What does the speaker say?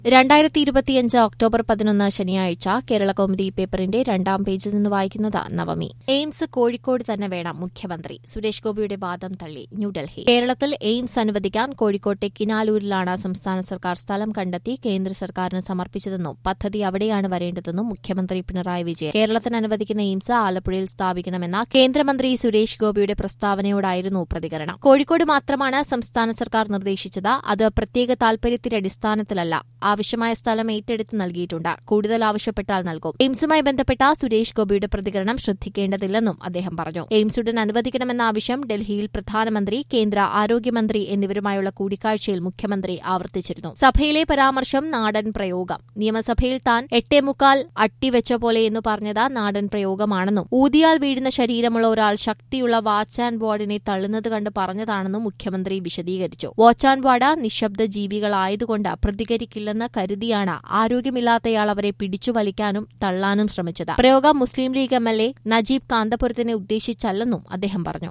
രണ്ടായിരത്തി ഇരുപത്തിയഞ്ച് ഒക്ടോബർ പതിനൊന്ന് ശനിയാഴ്ച കേരള കൗമുദി പേപ്പറിന്റെ രണ്ടാം പേജിൽ നിന്ന് വായിക്കുന്നത് നവമി എയിംസ് കോഴിക്കോട് തന്നെ വേണം മുഖ്യമന്ത്രി സുരേഷ് ഗോപിയുടെ വാദം തള്ളി ന്യൂഡൽഹി കേരളത്തിൽ എയിംസ് അനുവദിക്കാൻ കോഴിക്കോട്ടെ കിനാലൂരിലാണ് സംസ്ഥാന സർക്കാർ സ്ഥലം കണ്ടെത്തി കേന്ദ്ര സർക്കാരിന് സമർപ്പിച്ചതെന്നും പദ്ധതി അവിടെയാണ് വരേണ്ടതെന്നും മുഖ്യമന്ത്രി പിണറായി വിജയൻ കേരളത്തിന് അനുവദിക്കുന്ന എയിംസ് ആലപ്പുഴയിൽ സ്ഥാപിക്കണമെന്ന കേന്ദ്രമന്ത്രി സുരേഷ് ഗോപിയുടെ പ്രസ്താവനയോടായിരുന്നു പ്രതികരണം കോഴിക്കോട് മാത്രമാണ് സംസ്ഥാന സർക്കാർ നിർദ്ദേശിച്ചത് അത് പ്രത്യേക താൽപര്യത്തിന്റെ അടിസ്ഥാനത്തിലല്ല ആവശ്യമായ സ്ഥലം ഏറ്റെടുത്ത് നൽകിയിട്ടുണ്ട് കൂടുതൽ ആവശ്യപ്പെട്ടാൽ നൽകും എയിംസുമായി ബന്ധപ്പെട്ട സുരേഷ് ഗോപിയുടെ പ്രതികരണം ശ്രദ്ധിക്കേണ്ടതില്ലെന്നും അദ്ദേഹം പറഞ്ഞു എയിംസ് ഉടൻ അനുവദിക്കണമെന്ന ആവശ്യം ഡൽഹിയിൽ പ്രധാനമന്ത്രി കേന്ദ്ര ആരോഗ്യമന്ത്രി എന്നിവരുമായുള്ള കൂടിക്കാഴ്ചയിൽ മുഖ്യമന്ത്രി ആവർത്തിച്ചിരുന്നു സഭയിലെ പരാമർശം നാടൻ പ്രയോഗം നിയമസഭയിൽ താൻ എട്ടേ മുക്കാൽ അട്ടിവെച്ച പോലെ എന്ന് പറഞ്ഞത് നാടൻ പ്രയോഗമാണെന്നും ഊതിയാൽ വീഴുന്ന ശരീരമുള്ള ഒരാൾ ശക്തിയുള്ള വാച്ച് ആൻഡ് വാർഡിനെ തള്ളുന്നത് കണ്ട് പറഞ്ഞതാണെന്നും മുഖ്യമന്ത്രി വിശദീകരിച്ചു വാച്ച് ആൻഡ് വാർഡ് നിശബ്ദ ജീവികളായതുകൊണ്ട് പ്രതികരിക്കില്ലെന്ന് കരുതിയാണ് ആരോഗ്യമില്ലാത്തയാൾ അവരെ പിടിച്ചു വലിക്കാനും തള്ളാനും ശ്രമിച്ചത് പ്രയോഗം Muslim League M L A Najeeb കാന്തപുരത്തിനെ ഉദ്ദേശിച്ചല്ലെന്നും അദ്ദേഹം പറഞ്ഞു